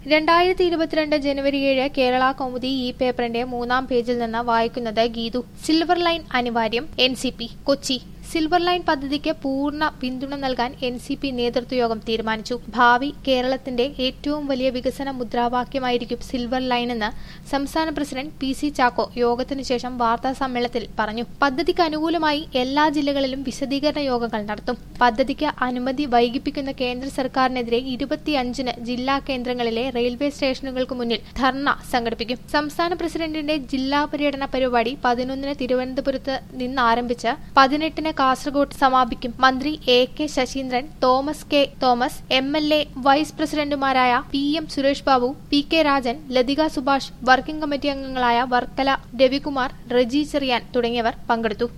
രണ്ടായിരത്തി ഇരുപത്തിരണ്ട് ജനുവരി ഏഴ് കേരള കൗമുദി ഈ പേപ്പറിന്റെ മൂന്നാം പേജിൽ നിന്ന് വായിക്കുന്നത് ഗീതു സിൽവർ ലൈൻ അനിവാര്യം N C P Kochi silver line പദ്ധതിക്ക് പൂർണ്ണ പിന്തുണ നൽകാൻ എൻ സി പി നേതൃത്വയോഗം തീരുമാനിച്ചു ഭാവി കേരളത്തിന്റെ ഏറ്റവും വലിയ വികസന മുദ്രാവാക്യമായിരിക്കും സിൽവർ ലൈനെന്ന് സംസ്ഥാന പ്രസിഡന്റ് പി സി ചാക്കോ യോഗത്തിനു ശേഷം വാർത്താ സമ്മേളനത്തിൽ പറഞ്ഞു പദ്ധതിക്ക് അനുകൂലമായി എല്ലാ ജില്ലകളിലും വിശദീകരണ യോഗങ്ങൾ നടത്തും പദ്ധതിക്ക് അനുമതി വൈകിപ്പിക്കുന്ന കേന്ദ്ര സർക്കാരിനെതിരെ ഇരുപത്തിയഞ്ചിന് ജില്ലാ കേന്ദ്രങ്ങളിലെ റെയിൽവേ സ്റ്റേഷനുകൾക്ക് മുന്നിൽ ധർണ സംഘടിപ്പിക്കും സംസ്ഥാന പ്രസിഡന്റിന്റെ ജില്ലാ പര്യടന പരിപാടി പതിനൊന്നിന് തിരുവനന്തപുരത്ത് നിന്ന് ആരംഭിച്ച് പതിനെട്ടിന് കാസർഗോഡ് സമാപിക്കും മന്ത്രി A K Saseendran Thomas K Thomas M L A vice പ്രസിഡന്റുമാരായ P M Suresh Babu P K Rajan Lathika Subhash working committee അംഗങ്ങളായ വർക്കല രവികുമാർ റജി ചെറിയാൻ തുടങ്ങിയവർ പങ്കെടുത്തു